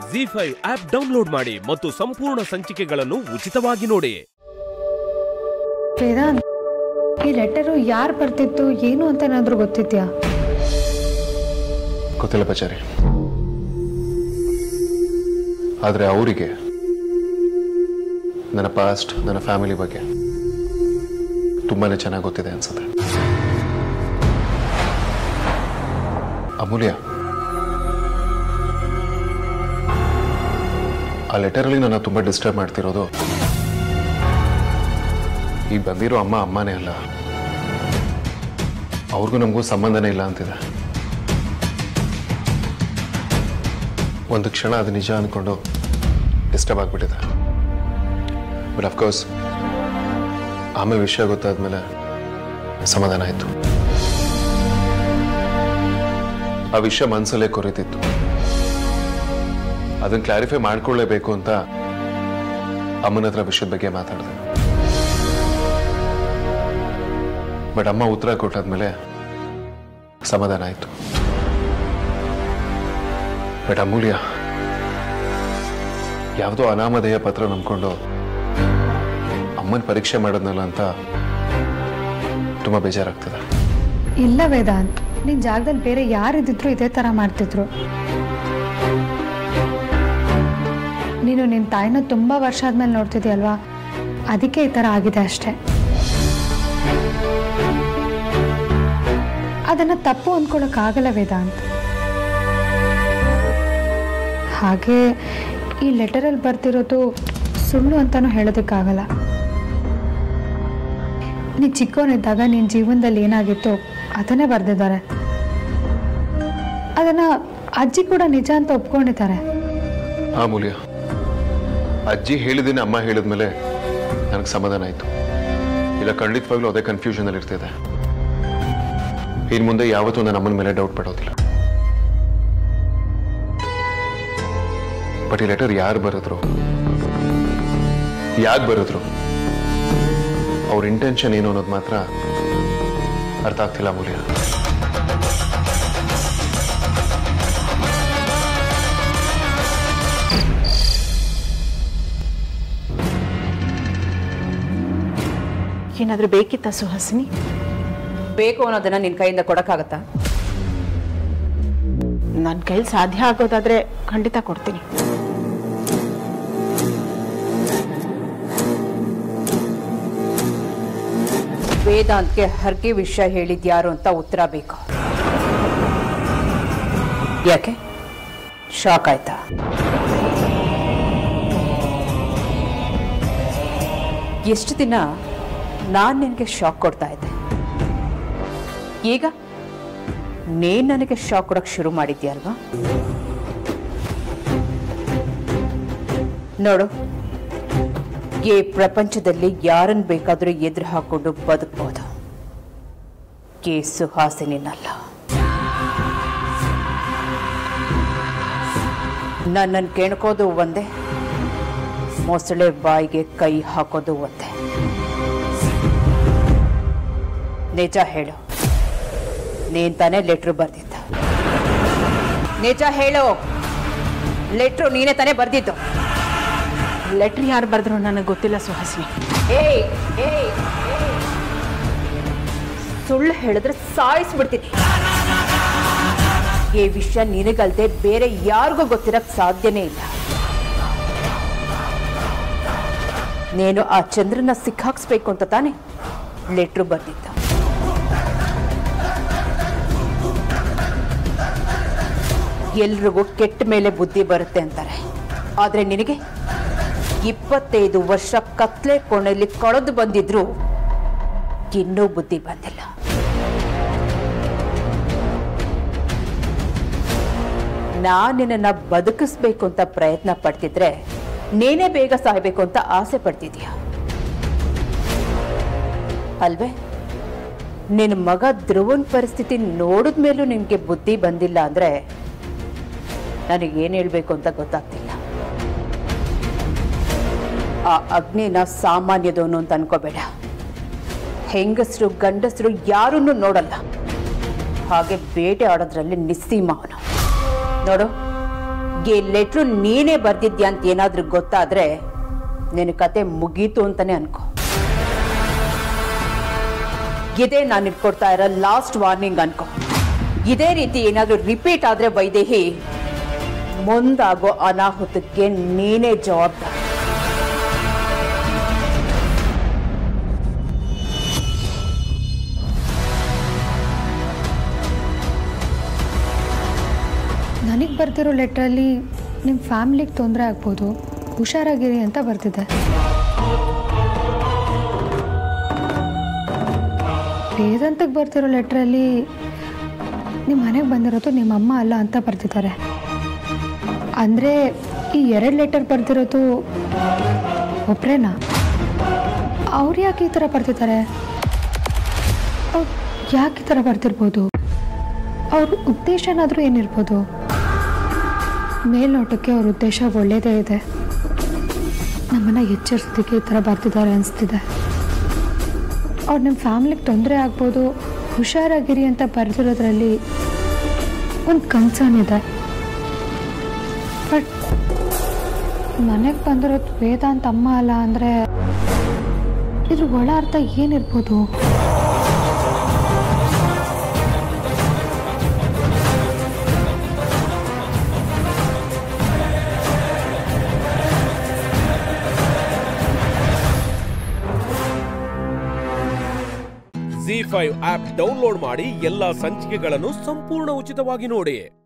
G five app download ಮಾಡಿ ಮತ್ತು ಸಂಪೂರ್ಣ ಸಂಚಿಕೆಗಳನ್ನು ಉಚಿತವಾಗಿ ನೋಡಿ ವೇದಾಂತ್ ಈ ಲೆಟರು ಯಾರು ಬರ್ತಿತ್ತು ಏನು ಅಂತ ಏನಾದರೂ ಗೊತ್ತಿದ್ಯಾ ಗೊತ್ತಿಲ್ಲ ಪಚಾರಿ ಆದರೆ ಅವರಿಗೆ ನನ್ನ ಪಾಸ್ಟ್ ನನ್ನ ಫ್ಯಾಮಿಲಿ ಬಗ್ಗೆ ತುಂಬಾನೇ ಚೆನ್ನಾಗಿ ಗೊತ್ತಿದೆ ಅನ್ಸುತ್ತೆ ಅಮೂಲ್ಯ ಆ ಲೆಟರಲ್ಲಿ ನನ್ನ ತುಂಬ ಡಿಸ್ಟರ್ಬ್ ಮಾಡ್ತಿರೋದು ಈ ಬಂದಿರೋ ಅಮ್ಮ ಅಮ್ಮನೇ ಅಲ್ಲ ಅವ್ರಿಗೂ ನಮಗೂ ಸಂಬಂಧನೇ ಇಲ್ಲ ಅಂತಿದೆ ಒಂದು ಕ್ಷಣ ಅದು ನಿಜ ಅಂದ್ಕೊಂಡು ಡಿಸ್ಟರ್ಬ್ ಆಗಿಬಿಟ್ಟಿದೆ ಬಟ್ ಅಫ್ಕೋರ್ಸ್ ಆಮೇಲೆ ವಿಷಯ ಗೊತ್ತಾದ್ಮೇಲೆ ಸಮಾಧಾನ ಆಯಿತು ಆ ವಿಷಯ ಮನಸ್ಸಲ್ಲೇ ಕೊರಿತಿತ್ತು ಅದನ್ನು ಕ್ಲಾರಿಫೈ ಮಾಡ್ಕೊಳ್ಳೇಬೇಕು ಅಂತ ಅಮ್ಮನ ಹತ್ರ ವಿಷಯದ ಬಗ್ಗೆ ಮಾತಾಡಿದೆ ಬಟ್ ಅಮ್ಮ ಉತ್ತರ ಕೊಟ್ಟಾದ್ಮೇಲೆ ಸಮಾಧಾನ ಆಯಿತು ಬಟ್ ಅಮೂಲ್ಯ ಯಾವುದೋ ಅನಾಮಧೇಯ ಪತ್ರ ನಂಬ್ಕೊಂಡು ಅಮ್ಮನ ಪರೀಕ್ಷೆ ಮಾಡೋದ್ನಲ್ಲ ಅಂತ ತುಂಬ ಬೇಜಾರಾಗ್ತದೆ ಇಲ್ಲ ವೇದಾಂತ್ ನಿನ್ನ ಜಾಗದಲ್ಲಿ ಬೇರೆ ಯಾರಿದ್ದಿದ್ರು ಇದೇ ಥರ ಮಾಡ್ತಿದ್ರು ನೀನು ನಿನ್ನ ತಾಯಿನ ತುಂಬ ವರ್ಷ ಆದ್ಮೇಲೆ ನೋಡ್ತಿದ್ಯಲ್ವಾ ಅದಕ್ಕೆ ಈ ಥರ ಆಗಿದೆ ಅಷ್ಟೇ ಅದನ್ನು ತಪ್ಪು ಅಂದ್ಕೊಳಕ್ಕಾಗಲ್ಲ ವೇದಾಂತ್ ಹಾಗೆ ಈ ಲೆಟರಲ್ಲಿ ಬರ್ತಿರೋದು ಸುಳ್ಳು ಅಂತಲೂ ಹೇಳೋದಕ್ಕಾಗಲ್ಲ ನೀ ಚಿಕ್ಕವನಿದ್ದಾಗ ನಿನ್ನ ಜೀವನದಲ್ಲಿ ಏನಾಗಿತ್ತು ಅದನ್ನೇ ಬರೆದಿದ್ದಾರೆ ಅದನ್ನು ಅಜ್ಜಿ ಕೂಡ ನಿಜ ಅಂತ ಒಪ್ಕೊಂಡಿದ್ದಾರೆ ಆ ಮೂಲ್ಯ ಅಜ್ಜಿ ಹೇಳಿದ್ದೀನಿ ಅಮ್ಮ ಹೇಳಿದ್ಮೇಲೆ ನನಗೆ ಸಮಾಧಾನ ಆಯಿತು ಇಲ್ಲ ಖಂಡಿತವಾಗ್ಲೂ ಅದೇ ಕನ್ಫ್ಯೂಷನಲ್ಲಿ ಇರ್ತಿದೆ ಇನ್ನು ಮುಂದೆ ಯಾವತ್ತೂ ನನ್ನ ಅಮ್ಮನ ಮೇಲೆ ಡೌಟ್ ಪಡೋದಿಲ್ಲ ಬಟ್ ಈ ಲೆಟರ್ ಯಾರು ಬರೆದ್ರು ಯಾಕೆ ಬರೆದ್ರು ಅವ್ರ ಇಂಟೆನ್ಷನ್ ಏನು ಅನ್ನೋದು ಮಾತ್ರ ಅರ್ಥ ಆಗ್ತಿಲ್ಲ ಮೂಲ್ಯ ಏನಾದರೂ ಬೇಕಿತ್ತ ಸುಹಾಸಿನಿ ಬೇಕು ಅನ್ನೋದನ್ನ ನಿನ್ ಕೈಯಿಂದ ಕೊಡಕ್ಕಾಗತ್ತಾ ನನ್ನ ಕೈಲಿ ಸಾಧ್ಯ ಆಗೋದಾದ್ರೆ ಖಂಡಿತ ಕೊಡ್ತೀನಿ ವೇದಾಂತ್ಗೆ ಹರ್ಗೆ ವಿಷಯ ಹೇಳಿದ್ಯಾರು ಅಂತ ಉತ್ತರ ಬೇಕು ಯಾಕೆ ಶಾಕ್ ಆಯ್ತಾ ಎಷ್ಟು ದಿನ ನಾನು ನಿನಗೆ ಶಾಕ್ ಕೊಡ್ತಾ ಇದ್ದೆ ಈಗ ನೀನ್ ನನಗೆ ಶಾಕ್ ಕೊಡಕ್ ಶುರು ಮಾಡಿದ್ಯಲ್ವಾ ನೋಡು ಈ ಪ್ರಪಂಚದಲ್ಲಿ ಯಾರನ್ನು ಬೇಕಾದರೂ ಎದುರು ಹಾಕೊಂಡು ಬದುಕ್ಬೋದು ಕೆ ಸುಹಾಸಿನಿನಲ್ಲ ನನ್ನನ್ನು ಕೆಣಕೋದು ಒಂದೇ ಮೊಸಳೆ ಬಾಯಿಗೆ ಕೈ ಹಾಕೋದು ಒಂದೇ ನಿಜ ಹೇಳು ನೀನ್ ತಾನೇ ಲೆಟ್ರು ಬರ್ದಿದ್ದ ನಿಜ ಹೇಳು ಲೆಟ್ರು ನೀನೇ ತಾನೇ ಬರ್ದಿದ್ದು ಲೆಟ್ರ್ ಯಾರು ಬರೆದ್ರು ನನಗೆ ಗೊತ್ತಿಲ್ಲ ಸುಹಾಸಿನಿ ಏಯ್ ಏಯ್ ಏಯ್. ಸುಳ್ಳು ಹೇಳಿದ್ರೆ ಸಾಯಿಸ್ಬಿಡ್ತೀನಿ ಈ ವಿಷಯ ನಿನಗಲ್ದೆ ಬೇರೆ ಯಾರಿಗೂ ಗೊತ್ತಿರಕ್ ಸಾಧ್ಯನೇ ಇಲ್ಲ ನೀನು ಆ ಚಂದ್ರನ ಸಿಕ್ಕಾಕ್ಸ್ಬೇಕು ಅಂತ ತಾನೆ ಲೆಟ್ರು ಬರ್ದಿದ್ದ ಎಲ್ರಿಗೂ ಕೆಟ್ಟ ಮೇಲೆ ಬುದ್ಧಿ ಬರುತ್ತೆ ಅಂತಾರೆ ಆದ್ರೆ ನಿನಗೆ ಇಪ್ಪತ್ತೈದು ವರ್ಷ ಕತ್ಲೆ ಕೋಣೆಯಲ್ಲಿ ಕಳೆದು ಬಂದಿದ್ರು ಇನ್ನೂ ಬುದ್ಧಿ ಬಂದಿಲ್ಲ ನಾನು ನಿನ್ನನ್ನ ಬದುಕಿಸ್ಬೇಕು ಅಂತ ಪ್ರಯತ್ನ ಪಡ್ತಿದ್ರೆ ನೀನೇ ಬೇಗ ಸಾಯ್ಬೇಕು ಅಂತ ಆಸೆ ಪಡ್ತಿದ್ಯಾ ಅಲ್ವೇ ನಿನ್ನ ಮಗ ಧ್ರುವನ್ ಪರಿಸ್ಥಿತಿ ನೋಡಿದ ಮೇಲೂ ನಿನಗೆ ಬುದ್ಧಿ ಬಂದಿಲ್ಲ ಅಂದ್ರೆ ನನಗೇನು ಹೇಳ್ಬೇಕು ಅಂತ ಗೊತ್ತಾಗ್ತಿಲ್ಲ ಆ ಅಗ್ನಿನ ಸಾಮಾನ್ಯದವನು ಅಂತ ಅನ್ಕೋಬೇಡ ಹೆಂಗಸರು ಗಂಡಸರು ಯಾರನ್ನೂ ನೋಡಲ್ಲ ಹಾಗೆ ಬೇಟೆ ಆಡೋದ್ರಲ್ಲಿ ನಿಸ್ಸೀಮ ಅವನು ನೋಡು ಈ ಲೆಟ್ರು ನೀನೇ ಬರ್ದಿದ್ಯಾ ಅಂತ ಏನಾದ್ರೂ ಗೊತ್ತಾದ್ರೆ ನಿನ್ನ ಕತೆ ಮುಗೀತು ಅಂತಾನೆ ಅನ್ಕೋ ಇದೇ ನಾನು ಕೊಡ್ತಾ ಇರೋ ಲಾಸ್ಟ್ ವಾರ್ನಿಂಗ್ ಅನ್ಕೋ ಇದೇ ರೀತಿ ಏನಾದ್ರೂ ರಿಪೀಟ್ ಆದ್ರೆ ವೈದೇಹಿ ಮುಂದಾಗೋ ಅನಾಹುತಕ್ಕೆ ನೀನೇ ಜವಾಬ್ದಾರ ನನಗೆ ಬರ್ತಿರೋ ಲೆಟ್ರಲ್ಲಿ ನಿಮ್ಮ ಫ್ಯಾಮ್ಲಿಗೆ ತೊಂದರೆ ಆಗ್ಬೋದು ಹುಷಾರಾಗಿರಿ ಅಂತ ಬರ್ತಿದೆ ವೇದಾಂತಕ್ಕೆ ಬರ್ತಿರೋ ಲೆಟ್ರಲ್ಲಿ ನಿಮ್ಮ ಮನೆಗೆ ಬಂದಿರೋದು ನಿಮ್ಮ ಅಮ್ಮ ಅಲ್ಲ ಅಂತ ಬರ್ತಿದ್ದಾರೆ ಅಂದರೆ ಈ ಎರಡು ಲೆಟರ್ ಬರ್ತಿರೋದು ಒಬ್ರೇನಾ ಅವ್ರು ಯಾಕೆ ಈ ಥರ ಬರ್ತಿದ್ದಾರೆ ಅವ್ರು ಯಾಕೆ ಈ ಥರ ಬರ್ತಿರ್ಬೋದು ಅವ್ರ ಉದ್ದೇಶ ಏನಾದರೂ ಏನಿರ್ಬೋದು ಮೇಲ್ನೋಟಕ್ಕೆ ಅವ್ರ ಉದ್ದೇಶ ಒಳ್ಳೆಯದೇ ಇದೆ ನಮ್ಮನ್ನು ಎಚ್ಚರಿಸೋದಕ್ಕೆ ಈ ಥರ ಬರ್ತಿದ್ದಾರೆ ಅನಿಸ್ತಿದೆ ಅವ್ರು ನಿಮ್ಮ ಫ್ಯಾಮ್ಲಿಗೆ ತೊಂದರೆ ಆಗ್ಬೋದು ಹುಷಾರಾಗಿರಿ ಅಂತ ಬರೆದಿರೋದ್ರಲ್ಲಿ ಒಂದು ಕನ್ಸರ್ನ್ ಇದೆ ಬಟ್ ಮನೆಗೆ ಬಂದಿರೋದು ವೇದಾಂತ ಅಮ್ಮ ಅಲ್ಲ ಅಂದರೆ ಇದ್ರ ಒಳ ಅರ್ಥ ಏನಿರ್ಬೋದು ಜಿ ಫೈವ್ ಆಪ್ ಡೌನ್ಲೋಡ್ ಮಾಡಿ ಎಲ್ಲಾ ಸಂಚಿಕೆಗಳನ್ನು ಸಂಪೂರ್ಣ ಉಚಿತವಾಗಿ ನೋಡಿ